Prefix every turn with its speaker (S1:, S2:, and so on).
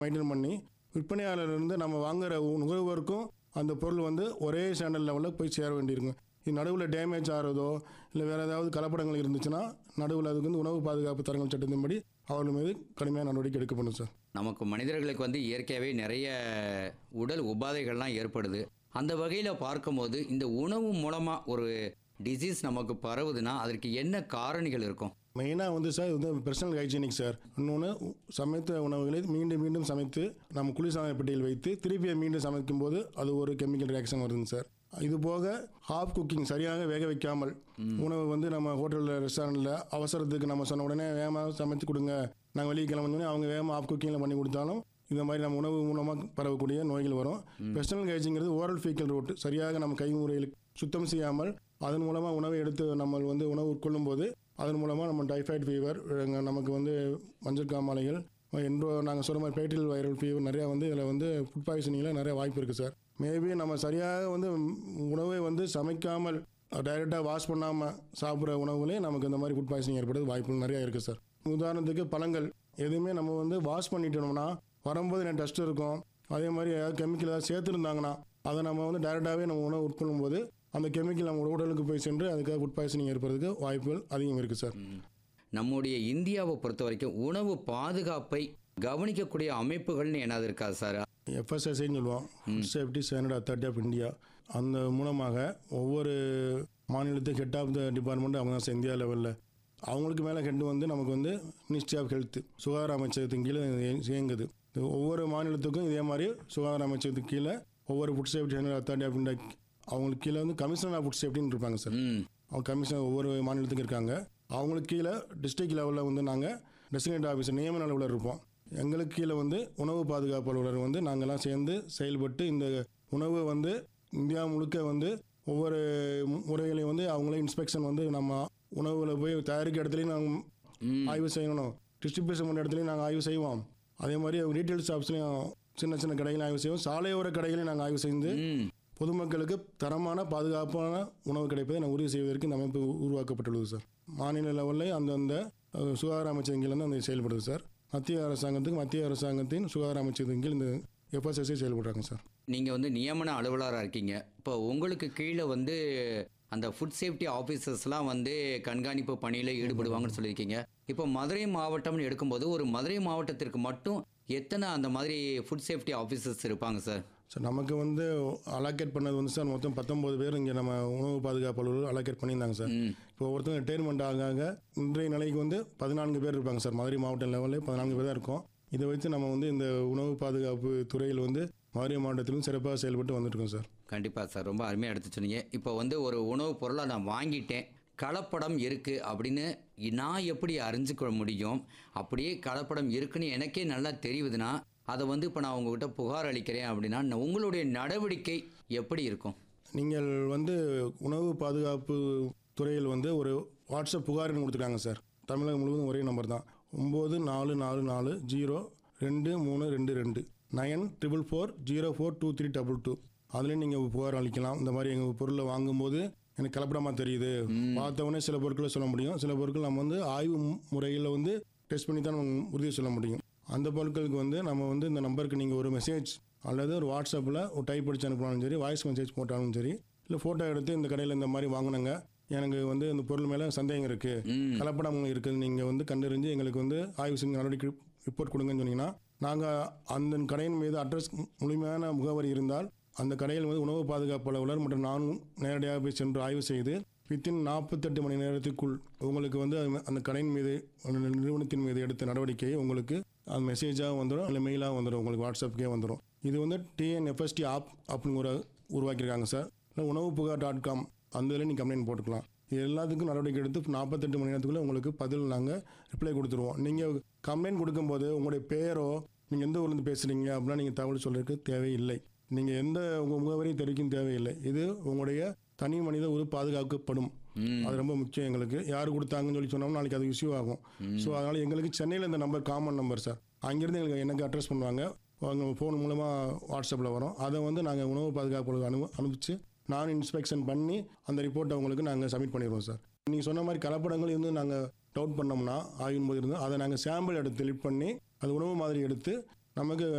S1: maintain பண்ணி விற்பனையாளர்லேருந்து நம்ம வாங்குற நுகர்வோருக்கும் அந்த பொருள் வந்து ஒரே ஸ்டாண்டர்ட் லெவலில் போய் சேர வேண்டியிருக்கும் இது நடுவில் டேமேஜ் ஆகிறதோ இல்லை வேறு ஏதாவது கலப்படங்கள் இருந்துச்சுன்னா நடுவில் அதுக்கு வந்து உணவு பாதுகாப்பு தரங்கள் சட்டத்தின்படி அவர்கள் மீது கடுமையான நடவடிக்கை எடுக்கப்படும் சார்
S2: நமக்கு மனிதர்களுக்கு வந்து இயற்கையாகவே நிறைய உடல் உபாதைகள்லாம் ஏற்படுது அந்த வகையில் பார்க்கும்போது இந்த உணவு மூலமாக ஒரு டிசீஸ் நமக்கு பரவுதுன்னா அதற்கு என்ன காரணிகள் இருக்கும்
S1: மெயினாக வந்து சார் இது வந்து பர்சனல் ஹைஜீனிக் சார் இன்னொன்று சமைத்த உணவுகளை மீண்டும் மீண்டும் சமைத்து நம்ம குளிர்சாதன பெட்டியில் வைத்து திருப்பி மீண்டும் சமைக்கும் போது அது ஒரு கெமிக்கல் ரியாக்ஷன் வருதுங்க சார் இது போக ஹாஃப் குக்கிங் சரியாக வேக வைக்காமல் உணவு வந்து நம்ம ஹோட்டலில் ரெஸ்டாரண்ட்டில் அவசரத்துக்கு நம்ம சொன்ன உடனே வேகமாக சமைத்து கொடுங்க நாங்கள் வெளியே கிளம்புனோடனே அவங்க வேகமாக ஹாஃப் குக்கிங்கில் பண்ணி கொடுத்தாலும் இந்த மாதிரி நம்ம உணவு மூலமாக பரவக்கூடிய நோய்கள் வரும் பர்சனல் ஹைஜிங்கிறது ஓரல் ஃபீக்கல் ரூட் சரியாக நம்ம கை முறையில் சுத்தம் செய்யாமல் அதன் மூலமாக உணவை எடுத்து நம்ம வந்து உணவு உட்கொள்ளும் போது அதன் மூலமாக நம்ம டைஃபாய்டு ஃபீவர் நமக்கு வந்து மஞ்சள் காமாலைகள் என்றோ நாங்கள் சொல்கிற மாதிரி பேட்டில் வைரல் ஃபீவர் நிறையா வந்து இதில் வந்து ஃபுட் பாய்சனிங்கில் நிறைய வாய்ப்பு இருக்குது சார் மேபி நம்ம சரியாக வந்து உணவை வந்து சமைக்காமல் டைரெக்டாக வாஷ் பண்ணாமல் சாப்பிட்ற உணவுகளே நமக்கு இந்த மாதிரி ஃபுட் பாய்சனிங் ஏற்படுறது வாய்ப்புகள் நிறையா இருக்குது சார் உதாரணத்துக்கு பழங்கள் எதுவுமே நம்ம வந்து வாஷ் பண்ணிட்டோம்னா வரும்போது எனக்கு டஸ்ட் இருக்கும் அதே மாதிரி ஏதாவது கெமிக்கல் ஏதாவது சேர்த்துருந்தாங்கன்னா அதை நம்ம வந்து டைரெக்டாகவே நம்ம உணவு உட்கொள்ளும் போது அந்த கெமிக்கல் நம்ம உடலுக்கு போய் சென்று அதுக்காக ஃபுட் பாய்சனிங் ஏற்படுறதுக்கு வாய்ப்புகள் அதிகம் இருக்குது சார்
S2: நம்முடைய இந்தியாவை பொறுத்த வரைக்கும் உணவு பாதுகாப்பை கவனிக்கக்கூடிய அமைப்புகள்னு என்னது இருக்கா சார்
S1: எஃப்எஸ்எஸ்ஐன்னு சொல்லுவோம் food safety standard authority of India அந்த மூலமாக ஒவ்வொரு மாநிலத்தையும் ஹெட் ஆஃப் த டிபார்ட்மெண்ட் அவங்க தான் சார் இந்தியா லெவலில் அவங்களுக்கு மேலே ஹெட் வந்து நமக்கு வந்து மினிஸ்ட்ரி ஆஃப் ஹெல்த் சுகாதார அமைச்சகத்தின் கீழே இது இயங்குது இது ஒவ்வொரு மாநிலத்துக்கும் இதே மாதிரி சுகாதார அமைச்சகத்துக்கு கீழே ஒவ்வொரு food safety standard authority of India அவங்களுக்கு கீழே வந்து கமிஷனர் ஆஃப் ஃபுட் சேஃப்டின்னு இருப்பாங்க சார்
S2: ம்
S1: அவங்க கமிஷனர் ஒவ்வொரு மாநிலத்துக்கும் இருக்காங்க அவங்களுக்கு கீழே டிஸ்ட்ரிக்ட் லெவலில் வந்து நாங்கள் டெசிக்னேட் ஆஃபீஸர் நியமன அலுவலர் இருப்போம் எங்களுக்கு கீழே வந்து உணவு பாதுகாப்பு அலுவலர் வந்து நாங்கள்லாம் சேர்ந்து செயல்பட்டு இந்த உணவு வந்து இந்தியா முழுக்க வந்து ஒவ்வொரு மு- முறைகளையும் வந்து அவங்களே இன்ஸ்பெக்ஷன் வந்து நம்ம உணவுல போய் தயாரிக்க இடத்துலையும் நாங்கள் ஆய்வு செய்யணும் டிஸ்ட்ரிபியூஷன் பண்ண இடத்துலையும் நாங்கள் ஆய்வு செய்வோம் அதே மாதிரி ரீட்டைல் ஷாப்ஸ்லையும் சின்ன சின்ன கடைகளையும் ஆய்வு செய்வோம் சாலையோர கடைகளையும் நாங்கள் ஆய்வு செய்து
S2: ம்
S1: பொதுமக்களுக்கு தரமான பாதுகாப்பான உணவு கிடைப்பதை நான் உறுதி செய்வதற்கு இந்த அமைப்பு உருவாக்கப்பட்டுள்ளது சார் மாநில லெவலில் அந்தந்த அஹ், சுகாதார அமைச்சகம் கீழ் வந்து அந்த செயல்படுது சார் மத்திய அரசாங்கத்துக்கு மத்திய அரசாங்கத்தின் சுகாதார அமைச்சகத்தின் கீழ் இந்த எஃப்எஸ்எஸ்ஐ செயல்படுறாங்க சார்
S2: நீங்கள் வந்து நியமன அலுவலராக இருக்கீங்க இப்போ உங்களுக்கு கீழே வந்து அந்த ஃபுட் சேஃப்டி ஆஃபீஸர்ஸ்லாம் வந்து கண்காணிப்பு பணியில் ஈடுபடுவாங்கன்னு சொல்லியிருக்கீங்க இப்போ மதுரை மாவட்டம்னு எடுக்கும்போது ஒரு மதுரை மாவட்டத்திற்கு மட்டும் எத்தனை அந்த மாதிரி ஃபுட் சேஃப்டி ஆஃபீஸர்ஸ் இருப்பாங்க சார்
S1: சார் நமக்கு வந்து அலோகேட் பண்ணது வந்து சார் மொத்தம் பத்தொம்பது பேர் இங்கே நம்ம உணவு பாதுகாப்பு அலுவலர் அலோகேட் பண்ணியிருந்தாங்க சார்
S2: ம்
S1: இப்போ ஒருத்தங்க ரிட்டைர்மெண்ட் ஆக ஆக இன்றைய நிலைக்கு வந்து பதினான்கு பேர் இருப்பாங்க சார் மதுரை மாவட்ட லெவலில் பதினான்கு பேர் தான் இருக்கும் இதை வச்சு நம்ம வந்து இந்த உணவு பாதுகாப்பு துறையில் வந்து மதுரை மாவட்டத்திலும் சிறப்பாக செயல்பட்டு வந்துட்டுருக்கோம் சார்
S2: கண்டிப்பாக சார் ரொம்ப அருமையாக எடுத்து சொன்னீங்க இப்போ வந்து ஒரு உணவுப் பொருளை நான் வாங்கிட்டேன் கலப்படம் இருக்குது அப்படின்னு நான் எப்படி அறிஞ்சுக்க முடியும் அப்படியே கலப்படம் இருக்குன்னு எனக்கே நல்லா தெரியுதுன்னா அதை வந்து இப்போ நான் உங்ககிட்ட புகார் அளிக்கிறேன் அப்படின்னா நான் உங்களுடைய நடவடிக்கை எப்படி இருக்கும்
S1: நீங்கள் வந்து உணவு பாதுகாப்பு துறையில் வந்து ஒரு வாட்ஸ்அப் புகார்னு கொடுத்துருக்காங்க சார் தமிழகம் முழுவதும் ஒரே நம்பர் தான் ஒம்பது நாலு நாலு நாலு ஜீரோ ரெண்டு மூணு ரெண்டு ரெண்டு nine triple four zero four two three double two அதுலேயும் நீங்கள் புகார் அளிக்கலாம் இந்த மாதிரி எங்கள் பொருளை வாங்கும்போது எனக்கு கலப்படமாக தெரியுது பார்த்த உடனே சில பொருட்களை சொல்ல முடியும் சில பொருட்கள் நம்ம வந்து ஆய்வு முறையில் வந்து டெஸ்ட் பண்ணி தான் நம்ம உறுதி சொல்ல முடியும் அந்த பொருட்களுக்கு வந்து நம்ம வந்து இந்த நம்பருக்கு நீங்கள் ஒரு மெசேஜ் அல்லது ஒரு வாட்ஸ்அப்பில் ஒரு டைப் அடிச்சு அனுப்பினாலும் சரி வாய்ஸ் மெசேஜ் போட்டாலும் சரி இல்லை ஃபோட்டோ எடுத்து இந்த கடையில் இந்த மாதிரி வாங்கினங்க எனக்கு வந்து இந்த பொருள் மேலே சந்தேகம் இருக்குது
S2: ம்
S1: கலப்படம் இருக்குது நீங்கள் வந்து கண்டறிஞ்சு எங்களுக்கு வந்து ஆய்வு செஞ்சு நடவடிக்கை ரிப்போர்ட் கொடுங்கன்னு சொன்னீங்கன்னா நாங்கள் அந்த கடையின் மீது அட்ரஸ் முழுமையான முகவரி இருந்தால் அந்த கடையில் வந்து உணவு பாதுகாப்பு அலுவலர் மற்றும் நானும் நேரடியாக போய் சென்று ஆய்வு செய்து வித்தின் நாற்பத்தெட்டு மணி நேரத்துக்குள் உங்களுக்கு வந்து அது- அந்த கடையின் மீது அந்த நிறுவனத்தின் மீது எடுத்த நடவடிக்கையை உங்களுக்கு அது மெசேஜாக வந்துடும் இல்லை மெயிலாக வந்துடும் உங்களுக்கு வாட்ஸ்அப்புக்கே வந்துடும் இது வந்து டிஎன்எஃப்எஸ்டி ஆப் அப்படின்னு ஒரு உருவாக்கியிருக்காங்க சார் இல்லை உணவு புகார் டாட் காம் அந்த இதில் நீங்கள் கம்ப்ளைண்ட் போட்டுக்கலாம் இது எல்லாத்துக்கும் நடவடிக்கை எடுத்து நாற்பத்தெட்டு மணி நேரத்துக்குள்ளே உங்களுக்கு பதில் நாங்கள் ரிப்ளை கொடுத்துருவோம் நீங்கள் கம்ப்ளைண்ட் கொடுக்கும்போது உங்களுடைய பேரோ நீங்கள் எந்த ஊர்லேருந்து பேசுகிறீங்க அப்படின்னா நீங்கள் தகவல் சொல்றதுக்கு தேவையில்லை நீங்கள் எந்த உங்கள் முகவரியும் தெரிவிக்கும் தேவையில்லை இது உங்களுடைய தனி மனித ஒரு பாதுகாக்கப்படும்
S2: ம்
S1: அது ரொம்ப முக்கியம் எங்களுக்கு யார் கொடுத்தாங்கன்னு சொல்லி சொன்னோம்னா நாளைக்கு அது இஷ்யூ ஆகும் ஸோ அதனால் எங்களுக்கு சென்னையில் இந்த நம்பர் காமன் நம்பர் சார் அங்கேருந்து எங்களுக்கு எனக்கு அட்ரஸ் பண்ணுவாங்க அவங்க ஃபோன் மூலமாக வாட்ஸ்அப்பில் வரும் அதை வந்து நாங்கள் உணவு பாதுகாப்பு அனு அனுப்பிச்சு நான் இன்ஸ்பெக்ஷன் பண்ணி அந்த ரிப்போர்ட்டை உங்களுக்கு நாங்கள் சப்மிட் பண்ணிடுவோம் சார் நீங்கள் சொன்ன மாதிரி கலப்படங்கள் இருந்து நாங்கள் டவுட் பண்ணோம்னா ஆய்வின் போது இருந்து அதை நாங்கள் சாம்பிள் எடுத்து லிட் பண்ணி அது உணவு மாதிரி எடுத்து நமக்கு